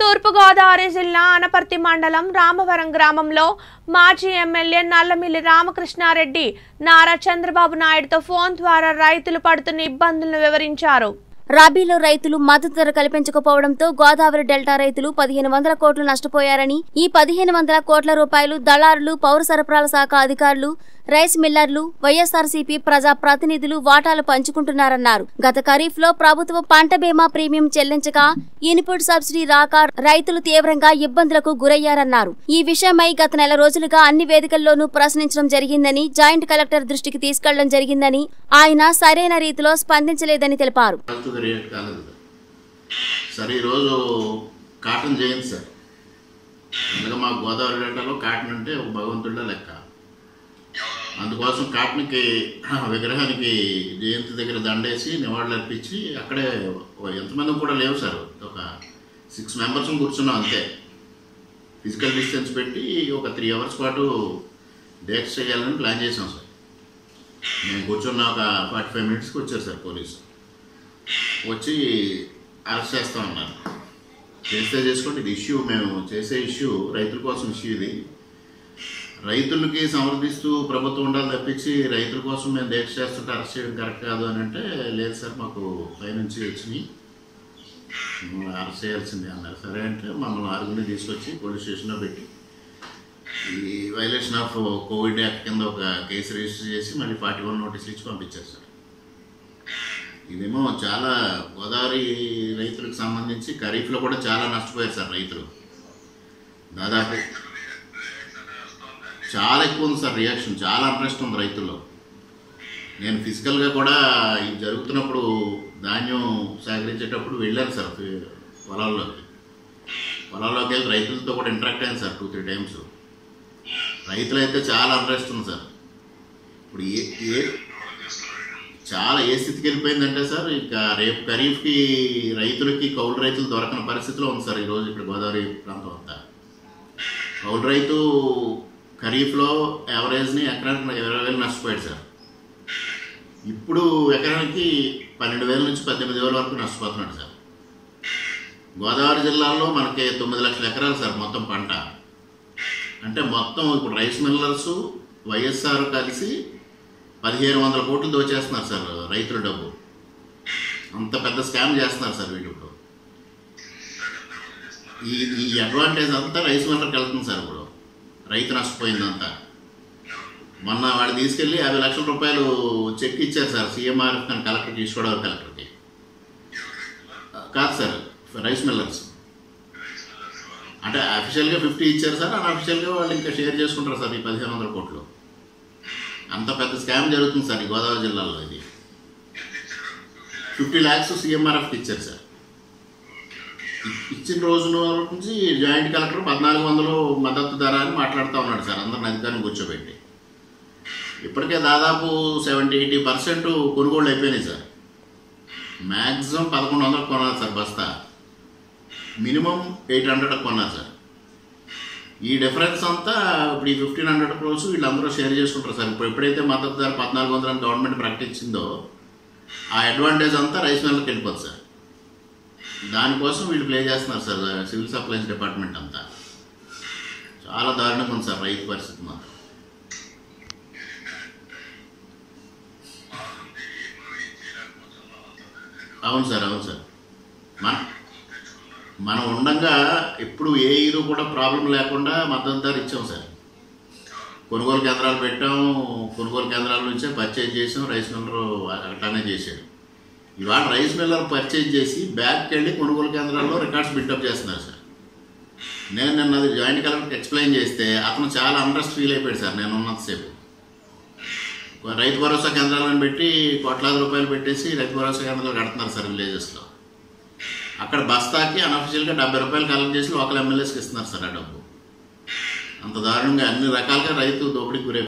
తూర్పుగోదావరి జిల్లా అనపర్తి మండలం రామవరం గ్రామంలో మాజీ ఎమ్మెల్యే నల్లమిల్లి రామకృష్ణారెడ్డి నారా చంద్రబాబు నాయుడుతో ఫోన్ ద్వారా రైతులు పడుతున్న ఇబ్బందులను వివరించారు రబీలో రైతులు మద్దతు ధర కల్పించకపోవడంతో గోదావరి డెల్టా రైతులు పదిహేను వందల కోట్లు నష్టపోయారని ఈ పదిహేను వందల కోట్ల రూపాయలు దళారులు పౌర సరఫరాల శాఖ అధికారులు రైస్ మిల్లర్లు వైఎస్ఆర్సీపీ ప్రజా ప్రతినిధులు వాటాలు పంచుకుంటున్నారన్నారు గత ఖరీఫ్ లో ప్రభుత్వ పంట బీమా ప్రీమియం చెల్లించక ఇన్పుట్ సబ్సిడీ రాక రైతులు తీవ్రంగా ఇబ్బందులకు గురయ్యారన్నారు ఈ విషయమై గత నెల రోజులుగా అన్ని వేదికల్లోనూ ప్రశ్నించడం జరిగిందని జాయింట్ కలెక్టర్ దృష్టికి తీసుకెళ్లడం జరిగిందని ఆయన సరైన రీతిలో స్పందించలేదని తెలిపారు ఫాల్తుగా రియాక్ట్ కాలేదు సార్. సార్ ఈరోజు కాటన్ జయంతి సార్ అందుకే మా గోదావరి డేటాలో కాటన్ అంటే ఒక భగవంతుడిలో లెక్క అందుకోసం కాటన్కి విగ్రహానికి జయంతి దగ్గర దండేసి నివాళులు అర్పించి అక్కడే ఓ ఎంతమంది కూడా లేవు సార్ ఒక సిక్స్ మెంబర్స్ కూర్చున్నాం అంతే ఫిజికల్ డిస్టెన్స్ పెట్టి ఒక త్రీ అవర్స్ పాటు డేట్స్ చేయాలని ప్లాన్ చేసాం సార్ మేము కూర్చున్న ఒక ఫార్టీ ఫైవ్ మినిట్స్కి వచ్చారు సార్ పోలీసు వచ్చి అరెస్ట్ చేస్తా ఉన్నారు చేస్తే చేసుకోండి ఇది ఇష్యూ మేము చేసే ఇష్యూ రైతుల కోసం ఇష్యూ ఇది రైతులకి సమర్థిస్తూ ప్రభుత్వం ఉండాలి తప్పించి రైతుల కోసం మేము దీక్ష చేస్తుంటే అరెస్ట్ చేయడం కరెక్ట్ కాదు అని అంటే లేదు సార్ మాకు పైనుంచి వచ్చినాయి మిమ్మల్ని అరెస్ట్ చేయాల్సిందే అన్నారు సరే అంటే మమ్మల్ని ఆరుగురిని తీసుకొచ్చి పోలీస్ స్టేషన్లో పెట్టి ఈ వైలేషన్ ఆఫ్ కోవిడ్ యాక్ట్ కింద ఒక కేసు రిజిస్టర్ చేసి మళ్ళీ ఫార్టీ వన్ నోటీసులు ఇచ్చి పంపించారు సార్ ఇదేమో చాలా గోదావరి రైతులకు సంబంధించి ఖరీఫ్లో కూడా చాలా నష్టపోయారు సార్ రైతులు దాదాపు చాలా ఎక్కువ ఉంది సార్ రియాక్షన్ చాలా ఇంట్రెస్ట్ ఉంది రైతుల్లో నేను ఫిజికల్గా కూడా ఇది జరుగుతున్నప్పుడు ధాన్యం సేకరించేటప్పుడు వెళ్ళాను సార్ ఫి- పొలాల్లోకి పొలాల్లోకి వెళ్ళి రైతులతో కూడా ఇంటరాక్ట్ అయ్యాను సార్ టూ త్రీ టైమ్స్ రైతులు అయితే చాలా ఇంట్రెస్ట్ ఉంది సార్ ఇప్పుడు ఏ ఏ చాలా ఏ స్థితికి వెళ్ళిపోయిందంటే సార్ ఇంకా రేపు ఖరీఫ్కి రైతులకి కౌలు రైతులు దొరకని పరిస్థితిలో ఉంది సార్ ఈరోజు ఇక్కడ గోదావరి ప్రాంతం అంతా కౌలు రైతు ఖరీఫ్లో యావరేజ్ని ఎకరానికి ఇరవై వేలు నష్టపోయాడు సార్ ఇప్పుడు ఎకరానికి పన్నెండు వేల నుంచి పద్దెనిమిది వేల వరకు నష్టపోతున్నాడు సార్ గోదావరి జిల్లాలో మనకి తొమ్మిది లక్షల ఎకరాలు సార్ మొత్తం పంట అంటే మొత్తం ఇప్పుడు రైస్ మిల్లర్స్ వైఎస్ఆర్ కలిసి పదిహేను వందల కోట్లు దోచేస్తున్నారు సార్ రైతుల డబ్బు అంత పెద్ద స్కామ్ చేస్తున్నారు సార్ వీళ్ళు ఇప్పుడు ఈ ఈ అడ్వాంటేజ్ అంతా రైస్ మిల్లర్కి వెళ్తుంది సార్ ఇప్పుడు రైతు నష్టపోయిందంతా మొన్న వాడు తీసుకెళ్ళి యాభై లక్షల రూపాయలు చెక్ ఇచ్చారు సార్ సీఎంఆర్ కలెక్టర్కి ఈశ్వరరావు కలెక్టర్కి కాదు సార్ రైస్ మిల్లర్స్ అంటే అఫీషియల్గా ఫిఫ్టీ ఇచ్చారు సార్ అన్అఫీషియల్గా వాళ్ళు ఇంకా షేర్ చేసుకుంటారు సార్ ఈ పదిహేను వందల కోట్లు అంత పెద్ద స్కామ్ జరుగుతుంది సార్ ఈ గోదావరి జిల్లాలో ఇది ఫిఫ్టీ ల్యాక్స్ సీఎంఆర్ఎఫ్కి ఇచ్చారు సార్ ఇ- ఇచ్చిన రోజు నుంచి జాయింట్ కలెక్టర్ పద్నాలుగు వందలు మద్దతు ధర అని మాట్లాడుతూ ఉన్నాడు సార్ అందరిని అధికారం కూర్చోబెట్టి ఇప్పటికే దాదాపు సెవెంటీ ఎయిటీ పర్సెంట్ కొనుగోళ్ళు అయిపోయినాయి సార్ మ్యాక్సిమం పదకొండు వందలకు కొన్నారు సార్ బస్తా మినిమం ఎయిట్ హండ్రెడ్ కొన్నారు సార్ ఈ డిఫరెన్స్ అంతా ఇప్పుడు ఈ ఫిఫ్టీన్ హండ్రెడ్ క్రోర్స్ వీళ్ళందరూ షేర్ చేసుకుంటారు సార్ ఇప్పుడు ఎప్పుడైతే మద్దతు ధర పద్నాలుగు వందలని గవర్నమెంట్ ప్రకటించిందో ఆ అడ్వాంటేజ్ అంతా రైస్ మిల్లర్కి వెళ్ళిపోతుంది సార్ దానికోసం వీళ్ళు ప్లే చేస్తున్నారు సార్ సివిల్ సప్లైస్ డిపార్ట్మెంట్ అంతా చాలా దారుణంగా ఉంది సార్ రైతు పరిస్థితి మాత్రం అవును సార్ అవును సార్ మన మనం ఉండగా ఎప్పుడు ఏ ఇరు కూడా ప్రాబ్లం లేకుండా మద్దతు ధర ఇచ్చాం సార్ కొనుగోలు కేంద్రాలు పెట్టాం కొనుగోలు కేంద్రాల నుంచే పర్చేజ్ చేసాం రైస్ మిల్లర్ అట్లానే చేశాడు ఇవాళ రైస్ మిల్లర్ పర్చేజ్ చేసి బ్యాగ్కి వెళ్ళి కొనుగోలు కేంద్రాల్లో రికార్డ్స్ బిల్డప్ చేస్తున్నారు సార్ నేను నిన్న అది జాయింట్ కలెక్టర్కి ఎక్స్ప్లెయిన్ చేస్తే అతను చాలా అంట్రెస్ట్ ఫీల్ అయిపోయాడు సార్ నేను ఉన్నంతసేపు రైతు భరోసా కేంద్రాలను పెట్టి కోట్లాది రూపాయలు పెట్టేసి రైతు భరోసా కేంద్రాలు కడుతున్నారు సార్ విలేజెస్లో అక్కడ బస్తాకి అన్అఫిషియల్గా డెబ్బై రూపాయలు కలెక్ట్ చేసి లోకల్ ఎమ్మెల్యేస్కి ఇస్తున్నారు సార్ ఆ డబ్బు అంత దారుణంగా అన్ని రకాలుగా రైతు దోపిడీకి గురై